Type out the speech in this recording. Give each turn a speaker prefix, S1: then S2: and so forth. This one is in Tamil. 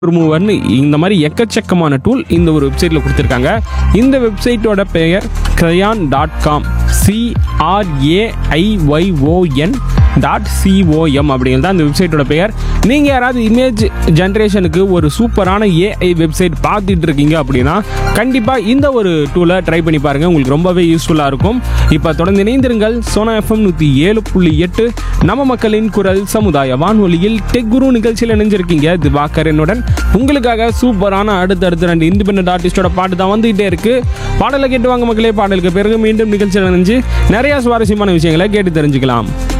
S1: ரிமூவர்னு இந்த மாதிரி எக்கச்சக்கமான டூல் இந்த ஒரு வெப்சைட்டில் கொடுத்துருக்காங்க இந்த வெப்சைட்டோட பெயர் crayon dot com C R A Y O N dot C O M அப்படிங்கிறது தான் இந்த வெப்சைட்டோட பெயர் நீங்கள் யாராவது இமேஜ் ஜென்ரேஷனுக்கு ஒரு சூப்பரான ஏஐ வெப்சைட் பார்த்துட்டு இருக்கீங்க அப்படின்னா கண்டிப்பாக இந்த ஒரு டூலை ட்ரை பண்ணி பாருங்கள் உங்களுக்கு ரொம்பவே யூஸ்ஃபுல்லாக இருக்கும் இப்போ தொடர்ந்து இணைந்திருங்கள் சோனா எஃப்எம் நூற்றி ஏழு புள்ளி எட்டு நம்ம மக்களின் குரல் சமுதாய வானொலியில் டெக் குரு நிகழ்ச்சியில் இணைஞ்சிருக்கீங்க திவாகரனுடன் உங்களுக்காக சூப்பரான அடுத்தடுத்த ரெண்டு இண்டிபெண்டன்ட் ஆர்டிஸ்டோட பாட்டு தான் வந்துகிட்டே இருக்கு பாடலை கேட்டு வாங்க மக்களே பாடலுக்கு பிறகு மீண்டும் நிகழ்ச்சியில் இணைஞ்சு நிறைய சுவாரஸ்யமான விஷயங்களை கேட்டு தெரிஞ்சுக்கலாம்